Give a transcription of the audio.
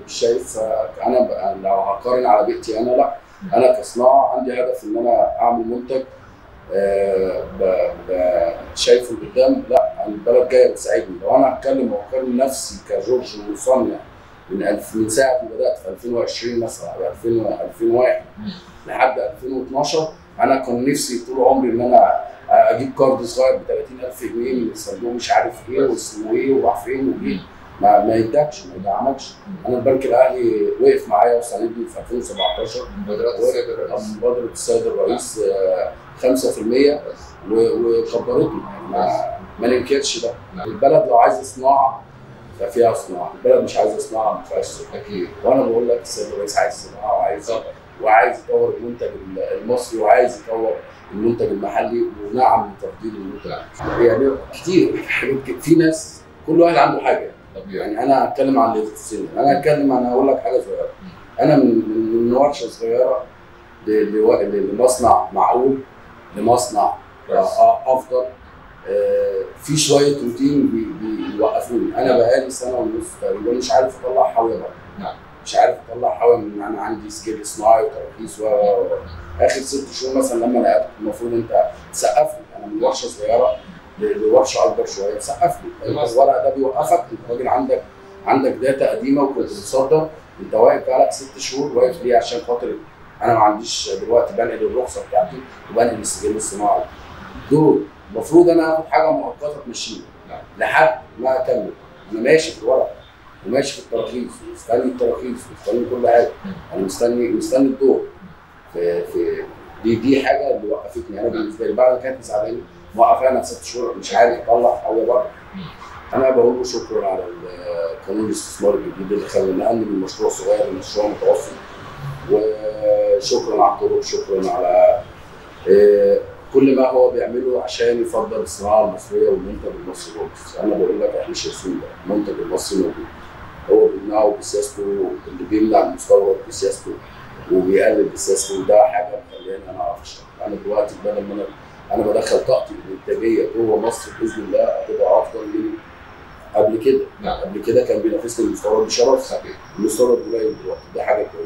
مش شايف آه، انا ب- لو هقارن على بيئتي انا لا انا كصناعه عندي هدف ان انا اعمل منتج آه، ب- ب- شايفه قدام لا البلد جايه بتساعدني لو انا هتكلم واقارن نفسي كجورج مصنع من ألف من ساعه ما بدات في 2020 مثلا او 2000 و 2001 لحد 2012 انا كان نفسي طول عمري ان انا اجيب كارد صغير ب 30000 جنيه من صندوق مش عارف ايه واسمه ايه وراح فين وجه ما ما يدكش ما يدعمكش انا البنك الاهلي وقف معايا وساندني في 2017 مبادرات السيد الرئيس مبادره السيد الرئيس آه، 5% و- وكبرتني ما, ما ننكرش ده نعم. البلد لو عايزه صناعه ففيها صناعه البلد مش عايزه صناعه ما فيهاش صناعه اكيد وانا بقول لك السيد الرئيس عايز صناعه وعايز وعايز يطور المنتج المصري وعايز يطور المنتج المحلي ونعم لتفضيل المنتج يعني كتير حاجات كتير. في ناس كل واحد عنده حاجه طبيعي يعني انا هتكلم عن اللي في السن انا هتكلم انا هقول لك حاجه صغيره انا من من من ورشه صغيره ل- لو- لمصنع معقول لمصنع كويس. آه، افضل آه، في شويه روتين بي- بي- بيوقفوني انا بقالي سنه ونص تقريبا مش عارف اطلع حاويه بره نعم. مش عارف اطلع حاويه من انا عندي سكيل صناعي وترخيص و و- و. اخر ست شهور مثلا لما نقلت المفروض انت تسقف لي انا من ورشه صغيره ل- لورشه اكبر شويه تسقف لي انت الورق ده بيوقفك انت راجل عندك عندك داتا قديمه وكنت بتصدر انت واقف بقالك ست شهور واقف ليه عشان خاطر انا ما عنديش دلوقتي بنقل الرخصه بتاعتي وبنقل السجل الصناعي دول المفروض انا اخد حاجه مؤقته تمشيني نعم. لحد ما اكمل انا ماشي في الورق وماشي في التراخيص مستني التراخيص مستني كل حاجه انا مستني مستني الدور في في دي دي حاجه اللي وقفتني انا بالنسبه لي بعد ما كانت مساعداني موقفانا ست شهور مش عارف اطلع حاجه بره انا بقول له شكرا على ال- قانون الاستثمار الجديد اللي خلاني نقلني من مشروع صغير لمشروع متوسط وشكرا على الطرق شكرا على آه، كل ما هو بيعمله عشان يفضل الصناعه المصريه والمنتج المصري بس انا بقول لك احنا شايفين ده المنتج المصري موجود هو بيمنعه بسياسته اللي بيمنع المستورد بسياسته وبيقلل بسياسته وده حاجه مخليني انا اعرف اشتغل انا دلوقتي بدل ما انا انا بدخل طاقتي الانتاجيه جوه مصر باذن الله هتبقى افضل من قبل كده نعم قبل كده كان بينافسني المستورد بشرف صحيح المستورد قليل دلوقتي ده حاجه كويسه